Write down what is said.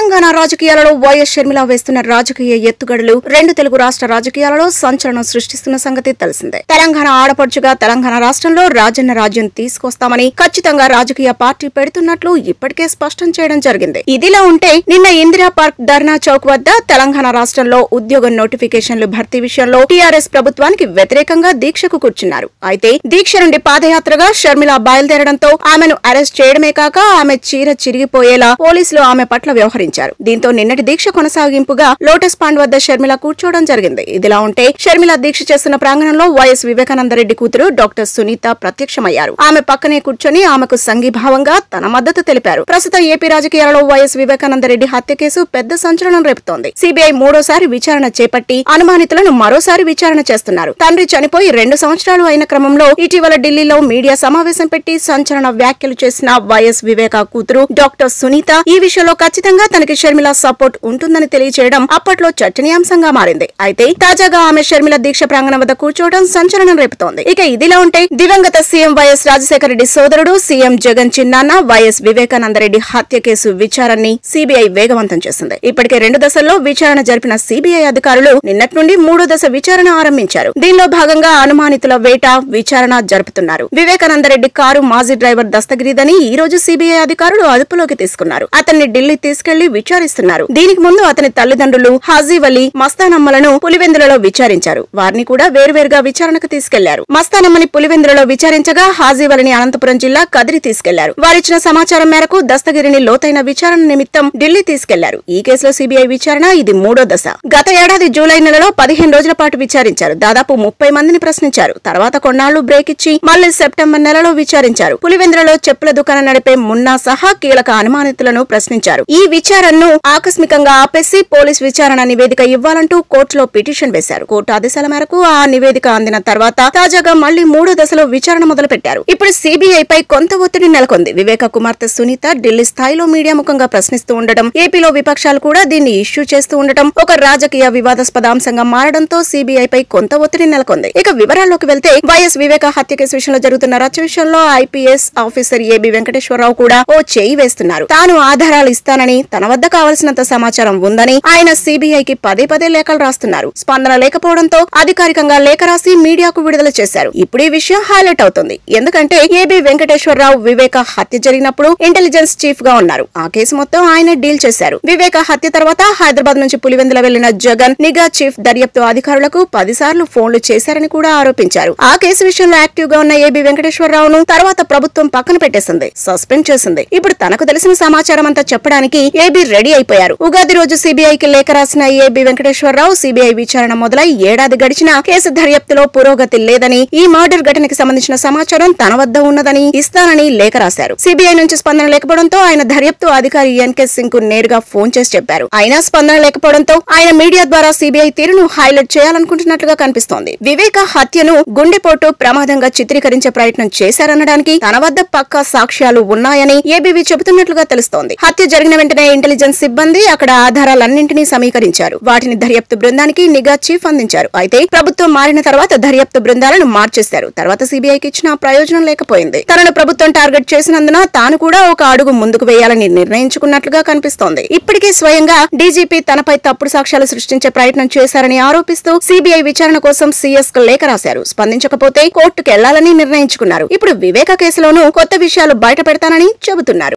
తెలంగాణ రాజకీయాలలో వైఎస్ షర్మిల వేస్తున్న రాజకీయ ఎత్తుగడలు రెండు తెలుగు రాష్ట్ర రాజకీయాలలో సంచలనం సృష్టిస్తున్న సంగతి తెలిసిందే తెలంగాణ ఆడపడుచుగా తెలంగాణ రాష్ట్రంలో రాజన్న రాజ్యం తీసుకొస్తామని ఖచ్చితంగా రాజకీయ పార్టీ పెడుతున్నట్లు ఇప్పటికే స్పష్టం చేయడం జరిగింది ఇదిలా ఉంటే నిన్న ఇందిరా పార్క్ ధర్నా చౌక్ వద్ద తెలంగాణ రాష్ట్రంలో ఉద్యోగ నోటిఫికేషన్లు భర్తీ విషయంలో టీఆర్ఎస్ ప్రభుత్వానికి వ్యతిరేకంగా దీక్షకు కూర్చున్నారు అయితే దీక్ష నుండి పాదయాత్రగా షర్మిల బయలుదేరడంతో ఆమెను అరెస్ట్ చేయడమే కాక ఆమె చీర చిరిగిపోయేలా పోలీసులు ఆమె పట్ల వ్యవహరించారు దీంతో నిన్నటి దీక్ష కొనసాగింపుగా లోటస్ పాండ్ వద్ద షర్మిల కూర్చోవడం జరిగింది ఇదిలా ఉంటే షర్మిల దీక్ష చేస్తున్న ప్రాంగణంలో వైఎస్ వివేకానందరెడ్డి కూతురు డాక్టర్ సునీత ప్రత్యక్షమయ్యారు ఆమె పక్కనే కూర్చొని ఆమెకు సంఘీభావంగా తన మద్దతు తెలిపారు ప్రస్తుతం ఏపీ రాజకీయాలలో వైఎస్ వివేకానందరెడ్డి హత్య కేసు పెద్ద సంచలనం రేపుతోంది సిబిఐ మూడోసారి విచారణ చేపట్టి అనుమానితులను మరోసారి విచారణ చేస్తున్నారు తండ్రి చనిపోయి రెండు సంవత్సరాలు అయిన క్రమంలో ఇటీవల ఢిల్లీలో మీడియా సమావేశం పెట్టి సంచలన వ్యాఖ్యలు చేసిన వైఎస్ వివేక కూతురు డాక్టర్ సునీత ఈ విషయంలో ఖచ్చితంగా తనకి షర్మిల సపోర్ట్ ఉంటుందని తెలియజేయడం అప్పట్లో చర్చనీయాంశంగా మారింది అయితే తాజాగా ఆమె షర్మిల దీక్ష ప్రాంగణం వద్ద కూర్చోవడం సంచలనం రేపుతోంది ఇక ఇదిలా ఉంటే దివంగత సీఎం వైఎస్ రాజశేఖర రెడ్డి సోదరుడు సీఎం జగన్ చిన్నాన్న వైఎస్ వివేకానందరెడ్డి హత్య కేసు విచారాన్ని సిబిఐ వేగవంతం చేసింది ఇప్పటికే రెండు దశల్లో విచారణ జరిపిన సిబిఐ అధికారులు నిన్నటి నుండి మూడో దశ విచారణ ఆరంభించారు దీనిలో భాగంగా అనుమానితుల వేట విచారణ జరుపుతున్నారు వివేకానందరెడ్డి కారు మాజీ డ్రైవర్ దస్తగిరిదని ఈ రోజు సిబిఐ అధికారులు అదుపులోకి తీసుకున్నారు అతన్ని ఢిల్లీ తీసుకెళ్లి విచారిస్తున్నారు దీనికి ముందు అతని తల్లిదండ్రులు హాజీ వలి మస్తానమ్మలను పులివెందులలో విచారించారు వారిని కూడా వేర్వేరుగా విచారణకు తీసుకెళ్లారు మస్తానమ్మని పులివెందులలో విచారించగా హాజీ వలిని అనంతపురం జిల్లా కదిరి తీసుకెళ్లారు వారిచ్చిన సమాచారం మేరకు దస్తగిరిని లోతైన విచారణ నిమిత్తం ఢిల్లీ తీసుకెళ్లారు ఈ కేసులో సిబిఐ విచారణ ఇది మూడో దశ గత ఏడాది జూలై నెలలో పదిహేను రోజుల పాటు విచారించారు దాదాపు ముప్పై మందిని ప్రశ్నించారు తర్వాత కొన్నాళ్లు బ్రేక్ ఇచ్చి మళ్లీ సెప్టెంబర్ నెలలో విచారించారు పులివెందులలో చెప్పుల దుకాణం నడిపే మున్నా సహా కీలక అనుమానితులను ప్రశ్నించారు ఈ విచారణను ఆకస్మికంగా ఆపేసి పోలీస్ విచారణ నివేదిక ఇవ్వాలంటూ కోర్టులో పిటిషన్ వేశారు కోర్టు ఆదేశాల మేరకు ఆ నివేదిక అందిన తర్వాత తాజాగా మళ్లీ మూడో దశలో విచారణ మొదలు పెట్టారు ఇప్పుడు సిబిఐ పై కొంత ఒత్తిడి నెలకొంది వివేక కుమార్తె సునీత ఢిల్లీ స్థాయిలో మీడియా ముఖంగా ప్రశ్నిస్తూ ఉండటం ఏపీలో విపక్షాలు కూడా దీన్ని ఇష్యూ చేస్తూ ఉండటం ఒక రాజకీయ వివాదాస్పద అంశంగా మారడంతో సిబిఐ పై కొంత ఒత్తిడి నెలకొంది ఇక వివరాల్లోకి వెళ్తే వైఎస్ వివేక హత్య కేసు విషయంలో జరుగుతున్న రచ్చ విషయంలో ఐపీఎస్ ఆఫీసర్ ఏబి వెంకటేశ్వరరావు కూడా ఓ చేయి వేస్తున్నారు తాను ఆధారాలు ఇస్తానని తన వద్ద కావలసినంత సమాచారం ఉందని ఆయన సిబిఐకి పదే పదే లేఖలు రాస్తున్నారు స్పందన లేకపోవడంతో అధికారికంగా లేఖ రాసి మీడియాకు విడుదల చేశారు ఇప్పుడు ఈ విషయం హైలైట్ అవుతుంది ఎందుకంటే ఏబి వెంకటేశ్వరరావు వివేక హత్య జరిగినప్పుడు ఇంటెలిజెన్స్ చీఫ్ గా ఉన్నారు ఆ కేసు మొత్తం ఆయన డీల్ చేశారు వివేక హత్య తర్వాత హైదరాబాద్ నుంచి పులివెందుల వెళ్లిన జగన్ నిఘా చీఫ్ దర్యాప్తు అధికారులకు పదిసార్లు ఫోన్లు చేశారని కూడా ఆరోపించారు ఆ కేసు విషయంలో యాక్టివ్ గా ఉన్న ఏబి వెంకటేశ్వరరావును తర్వాత ప్రభుత్వం పక్కన పెట్టేసింది సస్పెండ్ చేసింది ఇప్పుడు తనకు తెలిసిన సమాచారం అంతా చెప్పడానికి ఏబి రెడీ అయిపోయారు ఉగాది రోజు సిబిఐకి లేఖ రాసిన ఏబి వెంకటేశ్వరరావు సిబిఐ విచారణ మొదలై ఏడాది గడిచినా కేసు దర్యాప్తులో పురోగతి లేదని ఈ మర్డర్ ఘటనకి సంబంధించిన సమాచారం తన వద్ద ఉన్నదని ఇస్తానని లేఖ రాశారు సిబిఐ నుంచి స్పందన లేకపోవడంతో ఆయన దర్యాప్తు అధికారి ఎన్కే సింగ్ కు నేరుగా ఫోన్ చేసి చెప్పారు అయినా స్పందన లేకపోవడంతో ఆయన మీడియా ద్వారా సిబిఐ తీరును హైలైట్ చేయాలనుకుంటున్నట్లుగా కనిపిస్తోంది వివేక హత్యను గుండెపోటు ప్రమాదంగా చిత్రీకరించే ప్రయత్నం చేశారనడానికి తన వద్ద పక్కా సాక్ష్యాలు ఉన్నాయని ఏబీవీ చెబుతున్నట్లుగా తెలుస్తోంది హత్య జరిగిన వెంటనే ఇంటెలిజెన్స్ సిబ్బంది అక్కడ ఆధారాలన్నింటినీ సమీకరించారు వాటిని దర్యాప్తు బృందానికి నిఘా చీఫ్ అందించారు అయితే ప్రభుత్వం మారిన తర్వాత దర్యాప్తు బృందాలను మార్చేశారు తర్వాత సిబిఐకి ఇచ్చిన ప్రయోజనం లేకపోయింది తనను ప్రభుత్వం టార్గెట్ చేసినందున తాను కూడా ఒక అడుగు ముందుకు వేయాలని నిర్ణయించుకున్నట్లుగా కనిపిస్తోంది ఇప్పటికే స్వయంగా డీజీపీ తనపై తప్పుడు సాక్ష్యాలు సృష్టించే ప్రయత్నం చేశారని ఆరోపిస్తూ సిబిఐ విచారణ కోసం సీఎస్ కు లేఖ రాశారు స్పందించకపోతే కోర్టుకు వెళ్లాలని నిర్ణయించుకున్నారు ఇప్పుడు వివేక కేసులోనూ కొత్త విషయాలు బయట పెడతానని చెబుతున్నారు